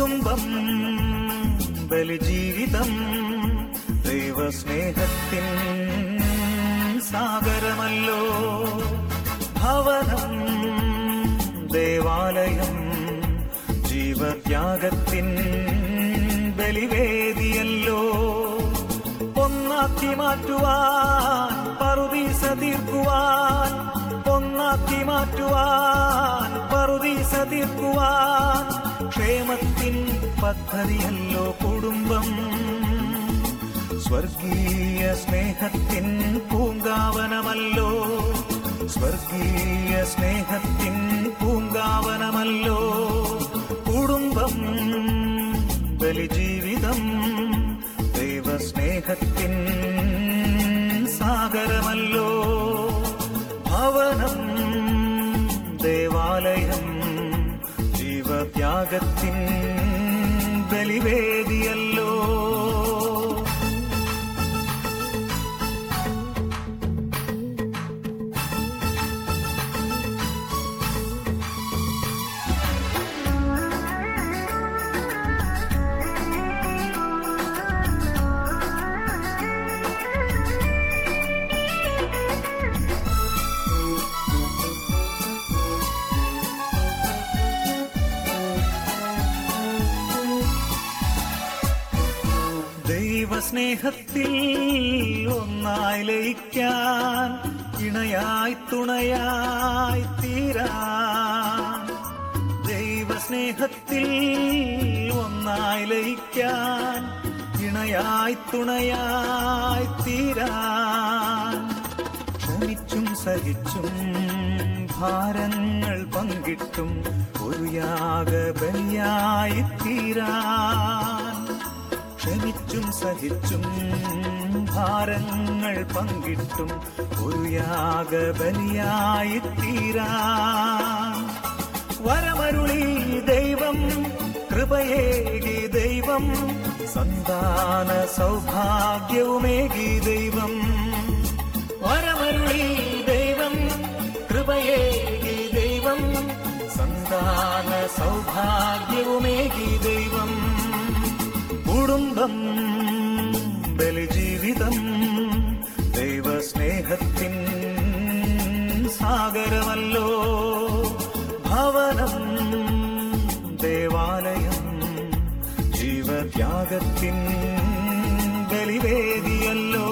കുടുംബം ബലിജീവിതം ദൈവസ്നേഹത്തിൻ സാഗരമല്ലോ ഭവനം ദേവാലയം ജീവത്യാഗത്തിൻ ബലിവേദിയല്ലോ ഒന്നാക്കി മാറ്റുവാൻ പറുദീസ തീർക്കുവാൻ ഒന്നാക്കി മാറ്റുവാൻ പറുദീസ തീർക്കുവാൻ ക്ഷേമത്തിൻ പദ്ധതിയല്ലോ കുടുംബം സ്വർഗീയ സ്നേഹത്തിൻ പൂങ്കാവനമല്ലോ സ്വർഗീയ സ്നേഹത്തിൻ പൂങ്കാവനമല്ലോ കുടുംബം ബലിജീവിതം ദൈവസ്നേഹത്തിൻ സാഗരമല്ലോ ഭവനം ദേവാലയം ജീവത്യാഗത്തിൻ ബലിവേദിയല്ലോ ദൈവസ്നേഹത്തിൽ ഒന്നായി ലയിക്കാൻ ഇണയായി തുണയായി തീരാൻ ദൈവസ്നേഹത്തിൽ ഒന്നായി ലയിക്കാൻ ഇണയായി തുണയായി തീരാൻ ക്ഷമിച്ചും സഹിച്ചും ഭാരങ്ങൾ പങ്കിട്ടും ഒരു യാഗബലിയായി തീരാൻ ക്ഷമിച്ചും സഹിച്ചും ഭാരങ്ങൾ പങ്കിട്ടും ഒരു യാഗബലിയായി തീരാൻ വരമരുളി ദൈവം കൃപയേകി ദൈവം സന്താന സൗഭാഗ്യവുമേകി ദൈവം വരമരുളി ദൈവം കൃപയേകി ദൈവം സന്താന സൗഭാഗ്യവുമേകി ദൈവം കുടുംബം ബലിജീവിതം ദൈവസ്നേഹത്തിൻ സാഗരമല്ലോ ഭവനം ദേവാലയം ജീവത്യാഗത്തിൻ ബലിവേദിയല്ലോ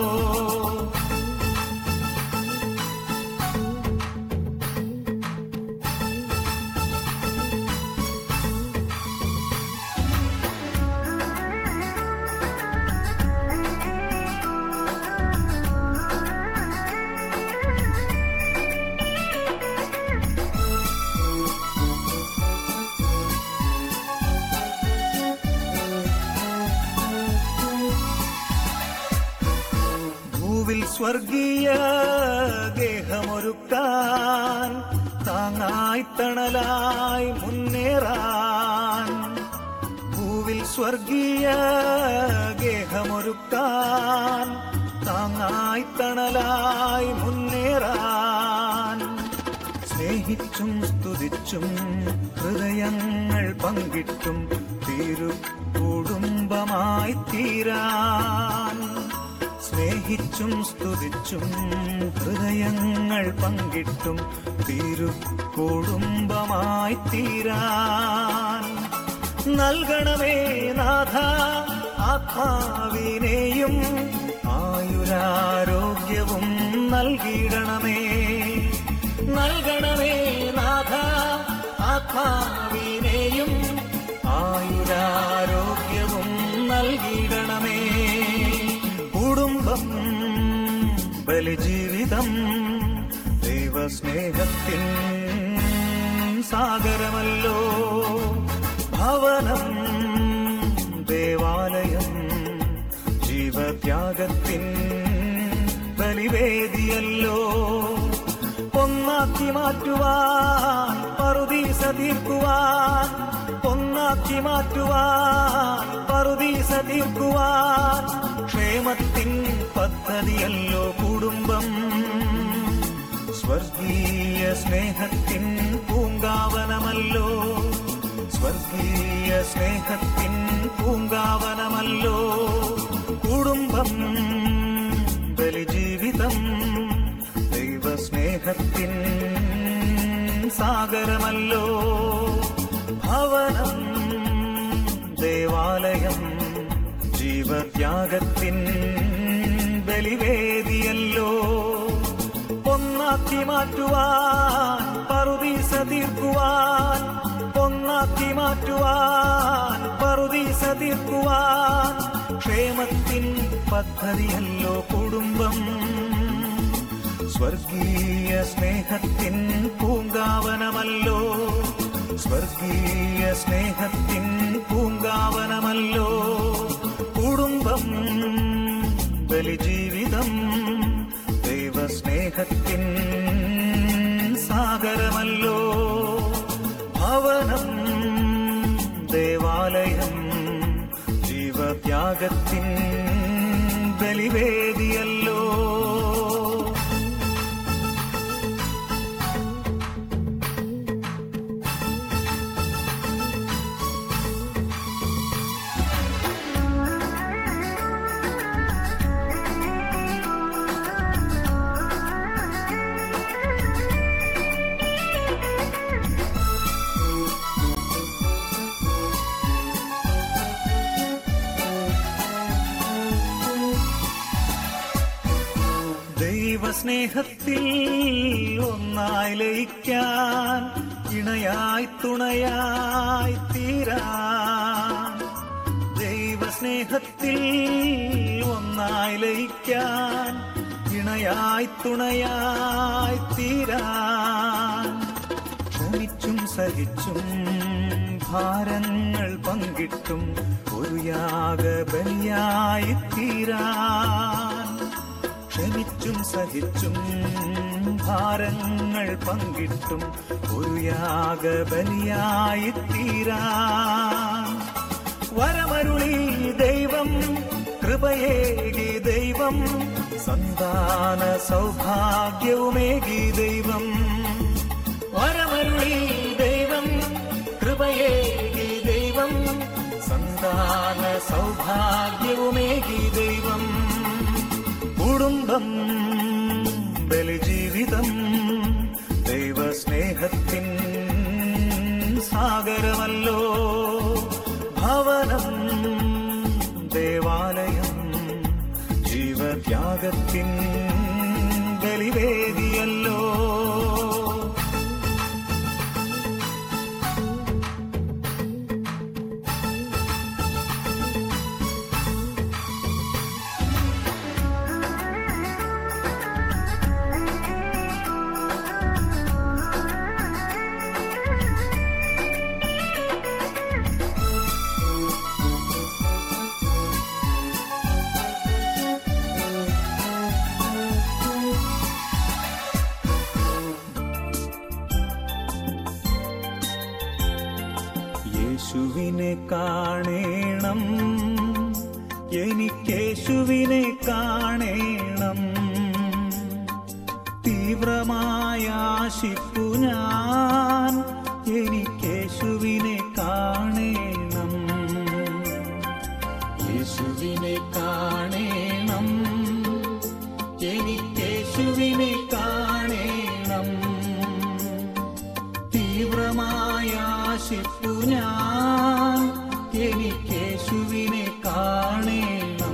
ഭൂവിൽ സ്വർഗീയ ഗേഹമൊരുക്കാൻ താങ്ങായി തണലായി മുന്നേറാൻ ഭൂവിൽ സ്വർഗീയ ഗേഹമൊരുക്കാൻ താങ്ങായി തണലായി മുന്നേറാൻ സ്നേഹിച്ചും സ്തുതിച്ചും ഹൃദയങ്ങൾ പങ്കിട്ടും തിരു കുടുംബമായി തീരാൻ സ്നേഹിച്ചും സ്തുതിച്ചും ഹൃദയങ്ങൾ പങ്കിട്ടും തിരു കുടുംബമായി തീരാൻ നൽകണമേ നാഥ ആത്മാവിനെയും ആയുരാരോഗ്യവും നൽകിയിടണമേ നൽകണമേ നാഥ ആത്മാവിനെയും ആയുരാരോഗ്യവും നൽകിയിടണമേ കുടുംബം ബലിജീവിതം ദൈവസ്നേഹത്തിൻ സാഗരമല്ലോ ഭവനം ദേവാലയം ജീവത്യാഗത്തിൻ ബലിവേദിയല്ലോ ഒന്നാക്കി മാറ്റുവാൻ പറുദീസ തീർക്കുവാൻ ഒന്നാക്കി മാറ്റുവാൻ പറുദീസ തീർക്കുവാൻ ക്ഷേമത്തിൻ പദ്ധതിയല്ലോ കുടുംബം സ്വർഗീയ സ്നേഹത്തിൻ പൂങ്കാവനമല്ലോ സ്വർഗീയ സ്നേഹത്തിൻ പൂങ്കാവനമല്ലോ കുടുംബം ബലിജീവിതം ദൈവസ്നേഹത്തിൻ സാഗരമല്ലോ ഭവനം ദേവാലയം ജീവത്യാഗത്തിൻ ബലിവേദിയല്ലോ ഒന്നാക്കി മാറ്റുവാൻ പറുദീസ തീർക്കുവാൻ ഒന്നാക്കി മാറ്റുവാൻ പറുദീസ തീർക്കുവാൻ ക്ഷേമത്തിൻ പദ്ധതിയല്ലോ കുടുംബം സ്വർഗീയ സ്നേഹത്തിൻ പൂങ്കാവനമല്ലോ സ്വർഗീയ സ്നേഹത്തിൻ പൂങ്കാവനമല്ലോ കുടുംബം ബലിജീവിതം ദൈവസ്നേഹത്തിൻ സാഗരമല്ലോ ഭവനം ദേവാലയം ജീവത്യാഗത്തിൻ ബലിവേദിയല്ലോ ദൈവസ്നേഹത്തിൽ ഒന്നായി ലയിക്കാൻ ഇണയായി തുണയായി തീരാൻ ദൈവസ്നേഹത്തിൽ ഒന്നായി ലയിക്കാൻ ഇണയായി തുണയായി തീരാൻ ക്ഷമിച്ചും സഹിച്ചും ഭാരങ്ങൾ പങ്കിട്ടും ഒരു യാഗബലിയായി തീരാൻ ക്ഷമിച്ചും സഹിച്ചും ഭാരങ്ങൾ പങ്കിട്ടും ഒരു യാഗബലിയായി തീരാൻ വരമരുളി ദൈവം കൃപയേകി ദൈവം സന്താന സൗഭാഗ്യവുമേകി ദൈവം വരമരുളി ദൈവം കൃപയേകി ദൈവം സന്താന സൗഭാഗ്യവുമേകി ദൈവം കുടുംബം ബലിജീവിതം ദൈവസ്നേഹത്തിൻ സാഗരമല്ലോ ഭവനം ദേവാലയം ജീവത്യാഗത്തിൻ ബലിവേദിയല്ലോ യേശുവിനെ കാണേണം എനിക്കേശുവിനെ കാണേണം തീവ്രമായ ആശിപ്പു ഞാൻ എനിക്കേശുവിനെ കാണേണം യേശുവിനെ കാണേണം എനിക്കേശുവിനെ കാണേണം തീവ്രമായ ആശിപ്പു ഞാൻ എനിക്കേശുവിനെ കാണേണം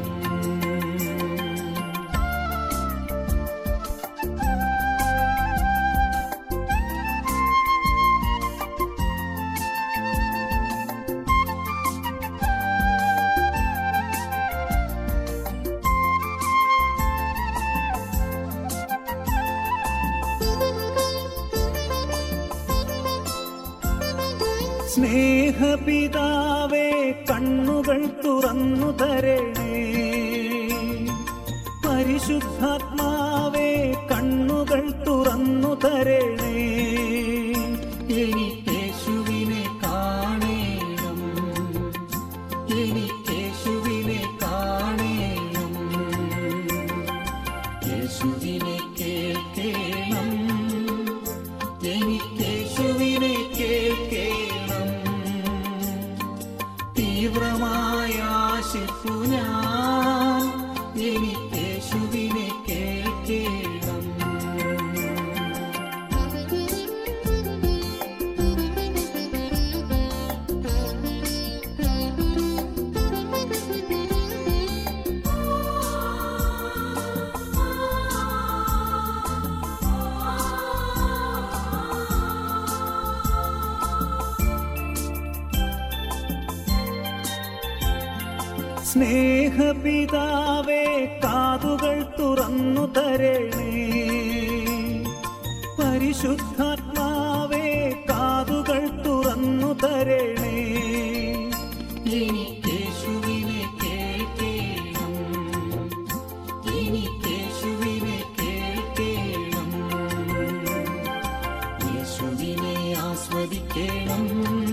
സ്നേഹപിതാവേ കണ്ണുകൾ തുറന്നു തരണേ പരിശുദ്ധാത്മാവേ കണ്ണുകൾ തുറന്നു തരണേ എനിക്കേശുവിനെ കാണേണം എനിക്കേശുവിനെ കാണേണം യേശുവിനെ കേൾക്കേണം എനിക്കേശുവിനെ കേൾക്കേണം ആശിപ്പു ഞാൻ എനിക്കേശുവിനെ കേൾക്കേണം സ്നേഹപിതാവേ കാതുകൾ തുറന്നു തരണേ പരിശുദ്ധാത്മാവേ കാതുകൾ തുറന്നു തരണേ എനിക്കേശുവിനെ കേൾക്കേണം എനിക്കേശുവിനെ കേൾക്കേണം യേശുവിനെ ആസ്വദിക്കണം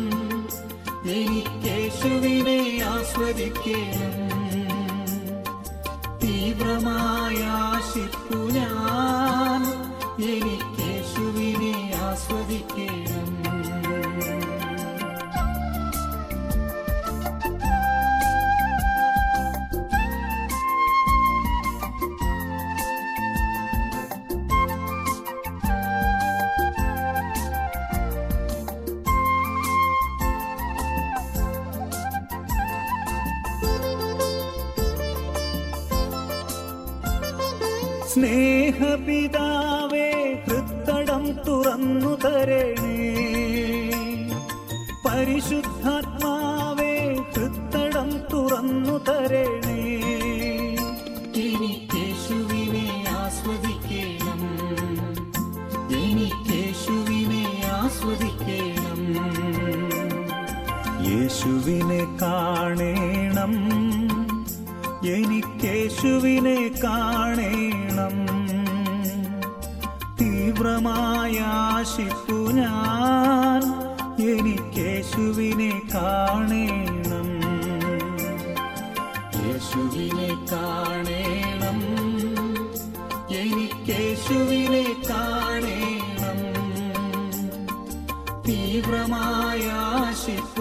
എനിക്കേശുവിനെ ആസ്വദിക്കണം തീവ്രമായ ആശിപ്പു ഞാൻ എനിക്കേശുവിനെ ആസ്വദിക്കണം സ്നേഹപിതാവേ ഹൃത്തടം തുറന്നു തരണേ പരിശുദ്ധാത്മാവേ ഹൃത്തടം തുറന്നു തരണേ എനിക്കേശുവിനെ ആസ്വദിക്കണം എനിക്കേശുവിനെ ആസ്വദിക്കണം യേശുവിനെ കാണേണം എനിക്കേശുവിനെ കാണേണം തീവ്രമായ ആശിപ്പു ഞാൻ എനിക്കേശുവിനെ കാണേണം യേശുവിനെ കാണേണം എനിക്കേശുവിനെ കാണേണം തീവ്രമായ ആശിപ്പു